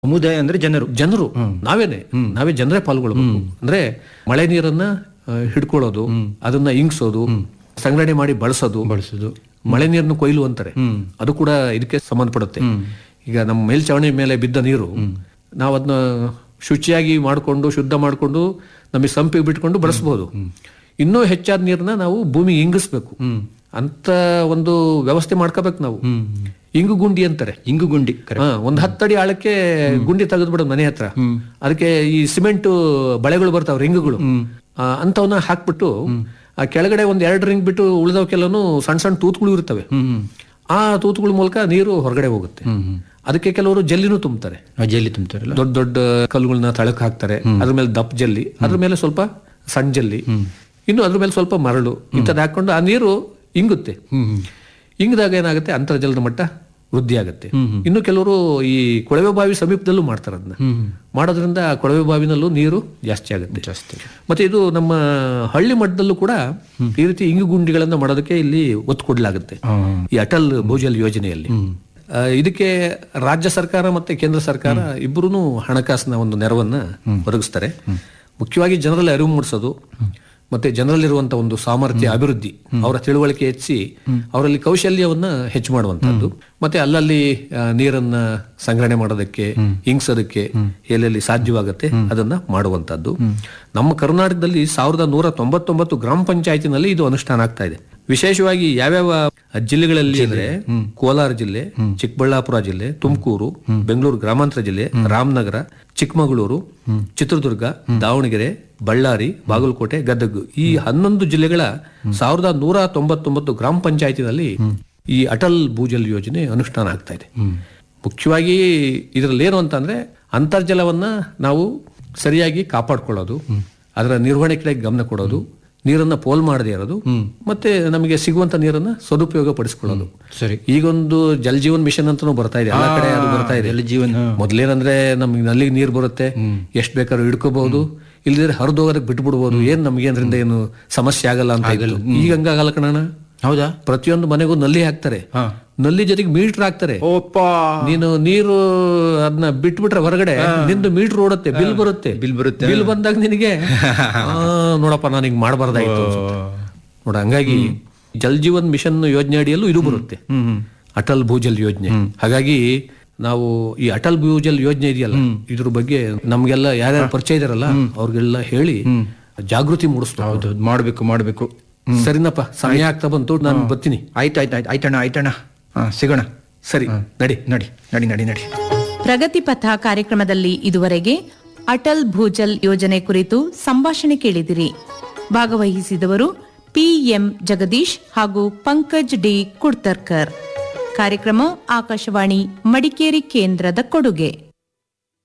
ಸಮುದಾಯ ಅಂದ್ರೆ ಜನರು ಜನರು ನಾವೇನೆ ನಾವೇ ಜನರೇ ಪಾಲ್ಗೊಳ್ಬೇಕು ಅಂದ್ರೆ ಮಳೆ ನೀರನ್ನ ಆ, ಹಿಡ್ಕೊಳ್ಳೋದು ಅದನ್ನ ಇಂಗಿಸೋದು ಸಂಗ್ರಹಣೆ ಮಾಡಿ ಬಳಸೋದು ಬಳಸೋದು ಮಳೆ ನೀರನ್ನು ಕೊಯ್ಲು ಅಂತಾರೆ ಅದು ಕೂಡ ಇದಕ್ಕೆ ಸಂಬಂಧಪಡುತ್ತೆ ಈಗ ನಮ್ಮ ಮೇಲ್ಚಾವಣಿ ಮೇಲೆ ಬಿದ್ದ ನೀರು ನಾವು ಅದನ್ನ ಶುಚಿಯಾಗಿ ಮಾಡಿಕೊಂಡು ಶುದ್ಧ ಮಾಡಿಕೊಂಡು ನಮಗೆ ಸಂಪಿಗೆ ಬಿಟ್ಕೊಂಡು ಬಳಸಬಹುದು ಇನ್ನೂ ಹೆಚ್ಚಾದ ನೀರನ್ನ ನಾವು ಭೂಮಿಗೆ ಇಂಗಿಸ್ಬೇಕು ಅಂತ ಒಂದು ವ್ಯವಸ್ಥೆ ಮಾಡ್ಕೋಬೇಕು ನಾವು ಇಂಗು ಗುಂಡಿ ಅಂತಾರೆ ಇಂಗು ಗುಂಡಿ ಹಾ, ಒಂದ್ ಹತ್ತಡಿ ಆಳಕ್ಕೆ ಗುಂಡಿ ತೆಗೆದ್ಬಿಡೋದು ಮನೆ ಹತ್ರ ಅದಕ್ಕೆ ಈ ಸಿಮೆಂಟ್ ಬಳೆಗಳು ಬರ್ತಾವ ರಿಂಗ್ಗಳು ಆ, ಅಂತವನ್ನ ಹಾಕ್ಬಿಟ್ಟು ಆ ಕೆಳಗಡೆ ಒಂದ್ ಎರಡು ರಿಂಗ್ ಬಿಟ್ಟು ಉಳಿದವಕ್ಕೆಲ್ಲನು ಸಣ್ಣ ಸಣ್ಣ ತೂತುಗಳು ಇರ್ತವೆ ಆ ತೂತುಗಳ ಮೂಲಕ ನೀರು ಹೊರಗಡೆ ಹೋಗುತ್ತೆ ಅದಕ್ಕೆ ಕೆಲವರು ಜಲ್ಲಿನೂ ತುಂಬ್ತಾರೆ ಜಲ್ಲಿ ತುಂಬ್ತಾರಲ್ಲ ದೊಡ್ಡ ದೊಡ್ಡ ಕಲ್ಲುಗಳನ್ನ ತಳಕ್ ಹಾಕ್ತಾರೆ ಅದ್ರ ಮೇಲೆ ದಪ್ಪ ಜಲ್ಲಿ ಅದ್ರ ಮೇಲೆ ಸ್ವಲ್ಪ ಸಣ್ಣ ಜಲ್ಲಿ ಇನ್ನು ಅದ್ರ ಮೇಲೆ ಸ್ವಲ್ಪ ಮರಳು ಇಂಥದ್ದು ಹಾಕೊಂಡು ಆ ನೀರು ಇಂಗುತ್ತೆ ಇಂಗಿದಾಗ ಏನಾಗುತ್ತೆ ಅಂತರ್ಜಲದ ಮಟ್ಟ ವೃದ್ಧಿ ಆಗುತ್ತೆ ಇನ್ನು ಕೆಲವರು ಈ ಕೊಳವೆ ಬಾವಿ ಸಮೀಪದಲ್ಲೂ ಮಾಡ್ತಾರೆ ಅದನ್ನ ಮಾಡೋದ್ರಿಂದ ಆ ಕೊಳವೆ ಬಾವಿನಲ್ಲೂ ನೀರು ಜಾಸ್ತಿ ಆಗುತ್ತೆ ಜಾಸ್ತಿ ಮತ್ತೆ ಇದು ನಮ್ಮ ಹಳ್ಳಿ ಮಟ್ಟದಲ್ಲೂ ಕೂಡ ಈ ರೀತಿ ಇಂಗು ಗುಂಡಿಗಳನ್ನ ಮಾಡೋದಕ್ಕೆ ಇಲ್ಲಿ ಒತ್ತು ಕೊಡಲಾಗುತ್ತೆ ಈ ಅಟಲ್ ಭೂಜಲ್ ಯೋಜನೆಯಲ್ಲಿ ಆ, ಇದಕ್ಕೆ ರಾಜ್ಯ ಸರ್ಕಾರ ಮತ್ತೆ ಕೇಂದ್ರ ಸರ್ಕಾರ ಇಬ್ಬರೂ ಹಣಕಾಸಿನ ಒಂದು ನೆರವನ್ನ ಒದಗಿಸ್ತಾರೆ ಮುಖ್ಯವಾಗಿ ಜನರಲ್ಲಿ ಅರಿವು ಮೂಡಿಸೋದು ಮತ್ತೆ ಜನರಲ್ಲಿರುವಂತ ಒಂದು ಸಾಮರ್ಥ್ಯ ಅಭಿವೃದ್ಧಿ ಅವರ ತಿಳುವಳಿಕೆ ಹೆಚ್ಚಿಸಿ ಅವರಲ್ಲಿ ಕೌಶಲ್ಯವನ್ನ ಹೆಚ್ಚು ಮಾಡುವಂತದ್ದು ಮತ್ತೆ ಅಲ್ಲಲ್ಲಿ ಆ, ನೀರನ್ನ ಸಂಗ್ರಹಣೆ ಮಾಡೋದಕ್ಕೆ ಇಂಗ್ಸೋದಕ್ಕೆ ಎಲ್ಲೆಲ್ಲಿ ಸಾಧ್ಯವಾಗುತ್ತೆ ಅದನ್ನ ಮಾಡುವಂತದ್ದು ನಮ್ಮ ಕರ್ನಾಟಕದಲ್ಲಿ ಸಾವಿರದ ನೂರ ತೊಂಬತ್ತೊಂಬತ್ತು ಗ್ರಾಮ ಪಂಚಾಯತಿನಲ್ಲಿ ಇದು ಅನುಷ್ಠಾನ ಆಗ್ತಾ ಇದೆ ವಿಶೇಷವಾಗಿ ಯಾವ್ಯಾವ ಜಿಲ್ಲೆಗಳಲ್ಲಿ ಅಂದ್ರೆ ಕೋಲಾರ ಜಿಲ್ಲೆ ಚಿಕ್ಕಬಳ್ಳಾಪುರ ಜಿಲ್ಲೆ ತುಮಕೂರು ಬೆಂಗಳೂರು ಗ್ರಾಮಾಂತರ ಜಿಲ್ಲೆ ರಾಮನಗರ ಚಿಕ್ಕಮಗಳೂರು ಚಿತ್ರದುರ್ಗ ದಾವಣಗೆರೆ ಬಳ್ಳಾರಿ ಬಾಗಲಕೋಟೆ ಗದಗ ಈ ಹನ್ನೊಂದು ಜಿಲ್ಲೆಗಳ ಸಾವಿರದ ನೂರ ತೊಂಬತ್ತೊಂಬತ್ತು ಗ್ರಾಮ ಪಂಚಾಯತಿನಲ್ಲಿ ಈ ಅಟಲ್ ಭೂಜಲ್ ಯೋಜನೆ ಅನುಷ್ಠಾನ ಆಗ್ತಾ ಇದೆ ಮುಖ್ಯವಾಗಿ ಇದರಲ್ಲಿ ಏನು ಅಂತಂದ್ರೆ ಅಂತರ್ಜಲವನ್ನ ನಾವು ಸರಿಯಾಗಿ ಕಾಪಾಡ್ಕೊಳ್ಳೋದು ಅದರ ನಿರ್ವಹಣೆ ಕಡೆ ಗಮನ ಕೊಡೋದು ನೀರನ್ನ ಪೋಲ್ ಮಾಡದೇ ಇರೋದು ಮತ್ತೆ ನಮಗೆ ಸಿಗುವಂತ ನೀರನ್ನ ಸದುಪಯೋಗ ಪಡಿಸ್ಕೊಳ್ಳೋದು ಸರಿ ಈಗೊಂದು ಜಲ್ ಜೀವನ್ ಮಿಷನ್ ಅಂತಾನು ಬರ್ತಾ ಇದೆ ಎಲ್ಲ ಕಡೆ ಅದು ಬರ್ತಾ ಇದೆ ಜಲ ಜೀವನ ಮೊದ್ಲೇನಂದ್ರೆ ನಮ್ಗೆ ನಲ್ಲಿಗೆ ನೀರ್ ಬರುತ್ತೆ ಎಷ್ಟ್ ಬೇಕಾದ್ರೂ ಹಿಡ್ಕೋಬಹುದು ಇಲ್ದಿದ್ರೆ ಹರಿದೋಗೋದಕ್ಕೆ ಬಿಟ್ಬಿಡ್ಬೋದು ಏನ್ ನಮ್ಗೆ ಅದರಿಂದ ಏನು ಸಮಸ್ಯೆ ಆಗಲ್ಲ ಅಂತ ಇತ್ತು. ಈಗ ಹಂಗಾಗಲ್ಲ ಕಣಣ್ಣ ಹೌದಾ ಪ್ರತಿಯೊಂದು ಮನೆಗೂ ನಲ್ಲಿ ಹಾಕ್ತಾರೆ ಹಾ. ನಲ್ಲಿ ಜೊತೆಗೆ ಮೀಟರ್ ಹಾಕ್ತಾರೆ ಓಪ್ಪ ನೀನು ನೀರು ಅದನ್ನ ಬಿಟ್ಬಿಟ್ರೆ ಹೊರಗಡೆ ನಿಂದು ಮೀಟರ್ ಓಡುತ್ತೆ ಬಿಲ್ ಬರುತ್ತೆ ಬಿಲ್ ಬರುತ್ತೆ ಬಿಲ್ ಬಂದಾಗ ನಿನಗೆ ಆ, ನೋಡಪ್ಪ ನಾನು ಹಿಂಗ್ ಮಾಡಬಾರ್ದಾಯ್ತು ನೋಡ ಹಂಗಾಗಿ ಜಲ್ ಜೀವನ್ ಮಿಷನ್ ಯೋಜನೆ ಅಡಿಯಲ್ಲೂ ಇದು ಬರುತ್ತೆ ಅಟಲ್ ಭೂಜಲ್ ಯೋಜನೆ ಹಾಗಾಗಿ ನಾವು ಈ ಅಟಲ್ ಭೂಜಲ್ ಯೋಜನೆ ಇದೆಯಲ್ಲ ಇದ್ರ ಬಗ್ಗೆ ನಮ್ಗೆಲ್ಲ ಯಾರ್ಯಾರು ಪರಿಚಯ ಇದಾರಲ್ಲ ಅವ್ರಿಗೆಲ್ಲ ಹೇಳಿ ಜಾಗೃತಿ ಮೂಡಿಸ್ಬೇಕು ಹೌದು ಮಾಡ್ಬೇಕು ಮಾಡ್ಬೇಕು ಸರಿನಪ್ಪ ಸಮಯ ಆಗ್ತಾ ಬಂತು ನಾನು ಬರ್ತೀನಿ ಆಯ್ತು ಆಯ್ತು ಆಯ್ತು ಆಯ್ತಣ್ಣ ಆಯ್ತಣ್ಣ ಹಾ ಸಿಗೋಣ ಸರಿ ನಡಿ ನಡಿ ನಡಿ ನಡಿ ನಡಿ ಪ್ರಗತಿ ಪಥ ಕಾರ್ಯಕ್ರಮದಲ್ಲಿ ಇದುವರೆಗೆ ಅಟಲ್ ಭೂಜಲ್ ಯೋಜನೆ ಕುರಿತು ಸಂಭಾಷಣೆ ಕೇಳಿದಿರಿ ಭಾಗವಹಿಸಿದವರು ಪಿಎಂ ಜಗದೀಶ್ ಹಾಗೂ ಪಂಕಜ್ ಡಿ ಕುಡ್ತರ್ಕರ್ ಕಾರ್ಯಕ್ರಮ ಆಕಾಶವಾಣಿ ಮಡಿಕೇರಿ ಕೇಂದ್ರದ ಕೊಡುಗೆ